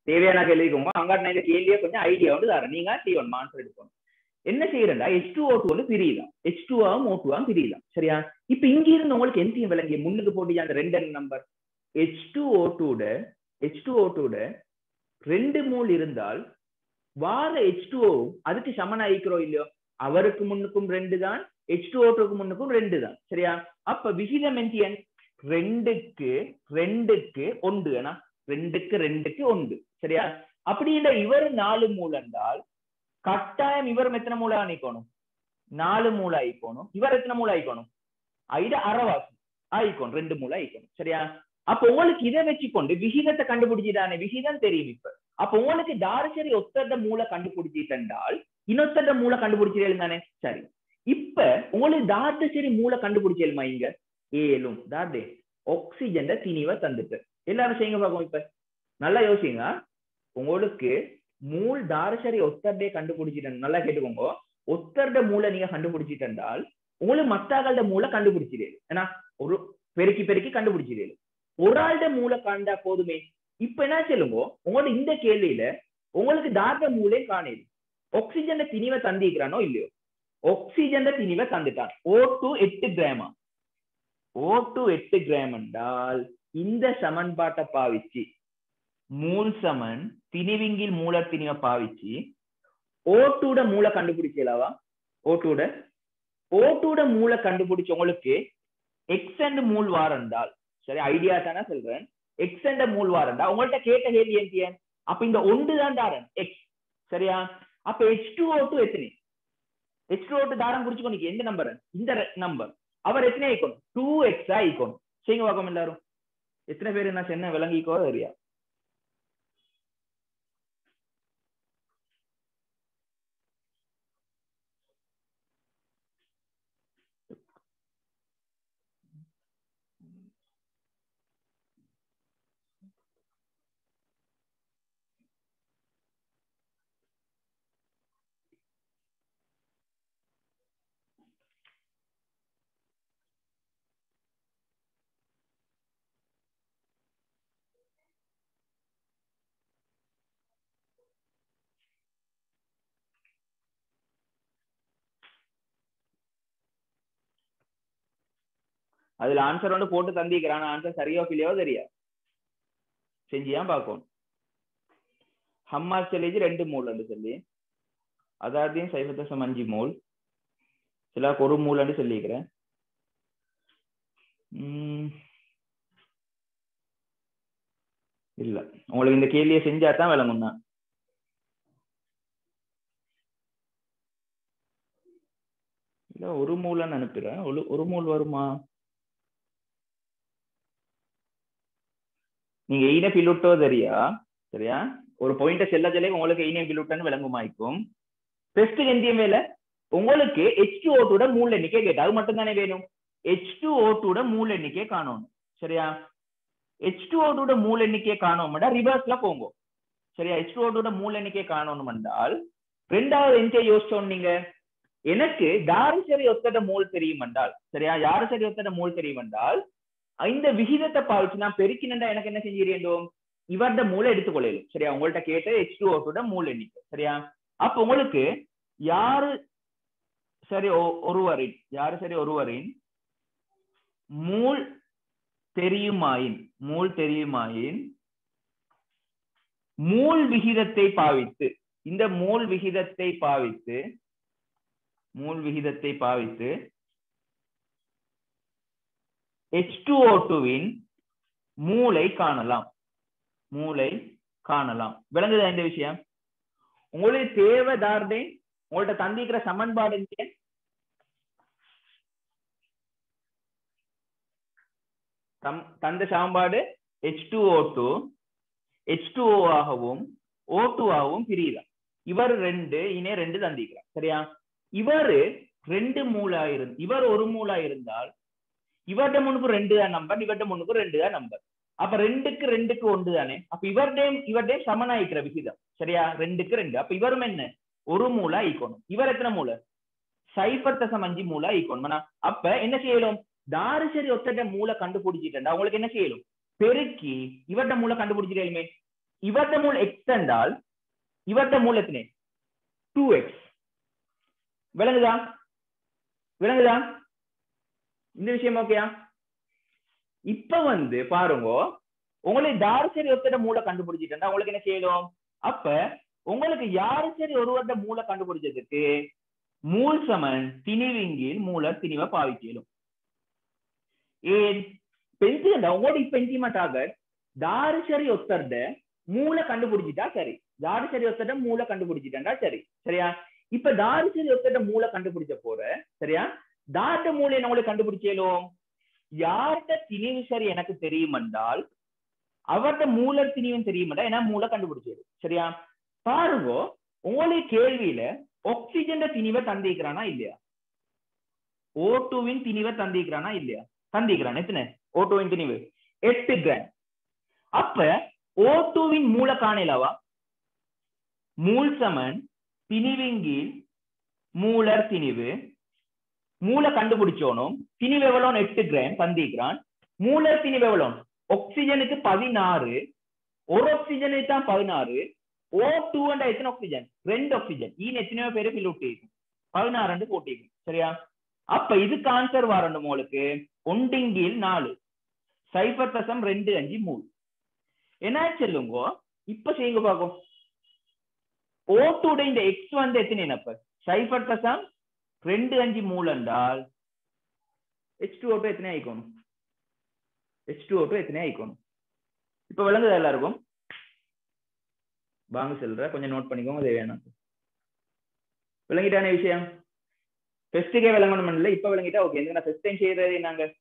தேவையான கேள்விக்கு அங்காட்டு நான் இந்த கேள்வியை கொஞ்சம் ஐடியா வந்து தரேன் நீங்க செய்யணும் ஆன்சர் எடுக்கணும் என்ன செய்யறா ஹெச் டூ ஓ டூ வந்து பிரியலாம் ஹெச் டூ ஆகும் ஓ டூ ஆகும் பிரியலாம் சரியா இப்ப இங்க இருந்து உங்களுக்கு எந்த விளங்கிய முன்னுக்கு போட்டு அந்த ரெண்டு நம்பர் ஹெச் டூ ஓ டூட ஹெச் டூ ஓ டூட ரெண்டு மூல் இருந்தால் வார ஹெச் டூ ஓ அதுக்கு சமன் ஆயிக்கிறோம் இல்லையோ அவருக்கு முன்னுக்கும் ரெண்டு தான் ஹெச் டூ ஓட்டுக்கு முன்னுக்கும் ரெண்டு தான் சரியா அப்ப விகிதம் என் ரெண்டுக்கு ரெண்டுக்கு ஒன்று ஏன்னா ரெண்டுக்கு ரெண்டுக்கு ஒன்று சரியா அப்படி இல்ல இவர் நாலு மூல் என்றால் கட்டாயம் இவரும் எத்தனை மூளை ஆயிக்கணும் நாலு மூளை ஆயிக்கணும் இவர் எத்தனை மூளை ஆயிக்கணும் ஐட அறவாசி ஆயிக்கணும் ரெண்டு மூளை ஆயிக்கணும் சரியா அப்ப உங்களுக்கு இதை வச்சுக்கொண்டு விகிதத்தை கண்டுபிடிச்சிட்டானே விகிதம் தெரியும் இப்ப அப்ப உங்களுக்கு தாரசரி ஒத்தட மூளை கண்டுபிடிச்சிட்டால் இன்னொத்தட மூளை கண்டுபிடிச்சிருந்தானே தானே சரி இப்ப உங்களுக்கு தார்டசரி மூளை கண்டுபிடிச்சேலுமா இங்க ஏலும் தார்டே ஆக்சிஜன் திணிவை தந்துட்டு எல்லாரும் செய்யுங்க பார்ப்போம் இப்ப நல்லா யோசிங்க உங்களுக்கு மூல் தாரசரி ஒத்தர்டே கண்டுபிடிச்சிட்டேன் நல்லா கேட்டுக்கோங்க ஒத்தர்ட மூளை நீங்க கண்டுபிடிச்சிட்டால் உங்களுக்கு மத்தாக்களோட மூளை கண்டுபிடிச்சிடு ஏன்னா ஒரு பெருக்கி பெருக்கி கண்டுபிடிச்சிடு ஒரு ஆள்ட மூளை கண்டா போதுமே இப்ப என்ன சொல்லுங்க உங்களோட இந்த கேள்வியில உங்களுக்கு தார்ட மூளை காணேது ஆக்சிஜன் திணிவை தந்திக்கிறானோ இல்லையோ ஆக்சிஜன் திணிவை தந்துட்டான் ஓ டு எட்டு கிராமா ஓ டு எட்டு கிராம் என்றால் இந்த சமன்பாட்டை பாவிச்சு மூல் சமன் திணிவிங்கில் மூல திணிவை பாவிச்சு ஓ டூட மூளை கண்டுபிடிக்கலாவா ஓ டூட ஓ டூட மூளை கண்டுபிடிச்ச உங்களுக்கு எக்ஸ் அண்ட் மூல் வாரண்டால் சரி ஐடியா தானே சொல்றேன் எக்ஸ் அண்ட் மூல் வாரண்டா உங்கள்ட்ட கேட்ட கேள்வி ஏன் அப்ப இந்த ஒன்று தான் தாரன் எக்ஸ் சரியா அப்ப ஹெச் டூ ஓ டூ எத்தனை ஹெச் டூ ஓ டூ தாரம் குறிச்சுக்கோ எந்த நம்பர் இந்த நம்பர் அவர் எத்தனை ஆயிக்கணும் டூ எக்ஸ் ஆயிக்கணும் செய்யுங்க பார்க்கணும் எல்லாரும் எத்தனை பேர் நான் சொன்ன விளங்கிக்கோ சரியா அதுல ஆன்சர் வந்து போட்டு தந்திக்கிறான் ஆன்சர் சரியோ இல்லையோ தெரியா செஞ்சியா பார்க்கணும் ஹம்மா செல்லேஜ் ரெண்டு மூல் அண்டு சொல்லி அதாதையும் சைவத்தசம் அஞ்சு மூல் சில ஒரு மூல் அண்டு சொல்லிக்கிறேன் இல்ல உங்களுக்கு இந்த கேள்வியை செஞ்சா தான் விளங்கும் தான் இல்ல ஒரு மூலன்னு அனுப்புறேன் ஒரு ஒரு மூல் வருமா நீங்க எயின பில்லுட்டோ தெரியா சரியா ஒரு பாயிண்ட செல்ல செல்ல உங்களுக்கு எயின பில்லுட்டன்னு விளங்குமாய்க்கும் டெஸ்ட் எந்தியம் வேலை உங்களுக்கு ஹெச் டூ ஓட்டோட மூல் எண்ணிக்கை கேட்டு அது மட்டும் தானே வேணும் ஹெச் டூ ஓட்டோட மூல் எண்ணிக்கை காணணும் சரியா ஹெச் டூ ஓட்டோட மூல் எண்ணிக்கை காணோம்டா ரிவர்ஸ்ல போங்க சரியா ஹெச் டூ ஓட்டோட மூல் எண்ணிக்கை காணணும் என்றால் ரெண்டாவது எந்த யோசிச்சோம் நீங்க எனக்கு யாரு சரி ஒத்தட மூல் தெரியும் என்றால் சரியா யாரு சரி ஒத்தட மூல் தெரியும் என்றால் இந்த விகிதத்தை பாவிச்சு நான் பெருக்கினா எனக்கு என்ன செஞ்சிருந்தோம் இவர்ட மூளை எடுத்துக்கொள்ளலும் சரியா உங்கள்ட்ட கேட்ட ஹெச் டூ ஓட்டோட மூல் எண்ணிக்கை சரியா அப்ப உங்களுக்கு யாரு சரி ஒருவரின் யாரு சரி ஒருவரின் மூல் தெரியுமாயின் மூல் தெரியுமாயின் மூல் விகிதத்தை பாவித்து இந்த மூல் விகிதத்தை பாவித்து மூல் விகிதத்தை பாவித்து ஹெச் டூ ஓ டூவின் மூளை காணலாம் மூளை காணலாம் விளங்குதா இந்த விஷயம் உங்களுக்கு தேவை தார்டே உங்கள்ட்ட தந்திக்கிற சமன்பாடு தந்த சமன்பாடு H two O two H two O ஆகவும் ஓ டூ ஆகவும் பிரியலாம் இவர் ரெண்டு இனே ரெண்டு தந்திக்கிறார் சரியா இவரு ரெண்டு மூலா இருந்து இவர் ஒரு மூலா இருந்தால் இவர்ட முன்னுக்கு ரெண்டு தான் நம்பர் இவர்ட முன்னுக்கு ரெண்டு தான் நம்பர் அப்ப ரெண்டுக்கு ரெண்டுக்கு ஒன்று தானே அப்ப இவர்டேம் இவர்டேம் சமனாயிக்கிற விகிதம் சரியா ரெண்டுக்கு ரெண்டு அப்ப இவரும் என்ன ஒரு மூலா ஈக்கணும் இவர் எத்தனை மூலை சைபர் தசம் அஞ்சு மூலா ஈக்கணும் அப்ப என்ன செய்யலும் தாரிசரி ஒத்தட்ட மூளை கண்டுபிடிச்சிட்டா உங்களுக்கு என்ன செய்யலும் பெருக்கி இவர்ட மூளை கண்டுபிடிச்சிட்டேலுமே இவர்ட மூல் எக்ஸ் என்றால் இவர்ட மூல் எத்தனை டூ எக்ஸ் விளங்குதா விளங்குதா இந்த விஷயம் ஓகேயா இப்ப வந்து பாருங்க உங்களுக்கு யாரு சரி ஒருத்தர மூளை கண்டுபிடிச்சிட்டா உங்களுக்கு என்ன செய்யணும் அப்ப உங்களுக்கு யாரு சரி ஒருவருட மூளை கண்டுபிடிச்சதுக்கு மூல் சமன் திணிவிங்கில் மூலர் திணிவை பாவிக்கலும் ஏன் பென்சில் உங்களோட இப்ப இன்டிமேட்டாக தாரு சரி ஒத்தர்ட மூளை கண்டுபிடிச்சிட்டா சரி தாரு சரி ஒத்தர்ட மூளை கண்டுபிடிச்சிட்டா சரி சரியா இப்ப தாரு சரி ஒத்தர்ட மூளை கண்டுபிடிச்ச போற சரியா தாட்ட மூளை நம்மளுக்கு கண்டுபிடிச்சேலும் யார்கிட்ட திணிவு சரி எனக்கு தெரியும் என்றால் அவர்கிட்ட மூல திணிவும் தெரியுமாடா ஏன்னா மூளை கண்டுபிடிச்சது சரியா பாருங்க உங்களுடைய கேள்வியில ஆக்சிஜன் திணிவை தந்திக்கிறானா இல்லையா ஓ டூவின் திணிவை தந்திக்கிறானா இல்லையா தந்திக்கிறான் எத்தனை ஓ டூவின் திணிவு எட்டு கிராம் அப்ப ஓ டூவின் மூல காணலவா மூல் சமன் திணிவிங்கில் மூலர் திணிவு மூளை கண்டுபிடிச்சோனும் திணிவு எவ்வளோ எட்டு கிராம் தந்திக்கிறான் மூலர் திணிவு எவ்வளோ ஆக்சிஜனுக்கு பதினாறு ஒரு ஆக்சிஜனுக்கு தான் பதினாறு ஓ டூ அண்ட் எத்தனை ஆக்சிஜன் ரெண்டு ஆக்சிஜன் ஈன் எத்தனையோ பேரு ஃபில் விட்டிருக்கும் பதினாறு ரெண்டு போட்டிருக்கும் சரியா அப்ப இதுக்கு ஆன்சர் வரணும் உங்களுக்கு ஒண்டிங்கில் நாலு சைபர் தசம் ரெண்டு அஞ்சு மூணு என்ன சொல்லுங்க இப்ப செய்யுங்க பாக்கும் ஓ டூட இந்த எக்ஸ் வந்து எத்தனை அப்ப சைபர் தசம் ரெண்டு அஞ்சு மூணு என்றால் ஹெச் டூ ஓட்டோ எத்தனை ஆயிக்கணும் ஹெச் டூ ஓட்டோ எத்தனை ஆயிக்கணும் இப்ப விளங்குதா எல்லாருக்கும் வாங்க செல்ற கொஞ்சம் நோட் பண்ணிக்கோங்க அது வேணும் விளங்கிட்டான விஷயம் ஃபெஸ்ட்டுக்கே விளங்கணும் இல்ல இப்ப விளங்கிட்டா ஓகே நான் ஃபெஸ்ட் டைம் செய்யறது நாங்க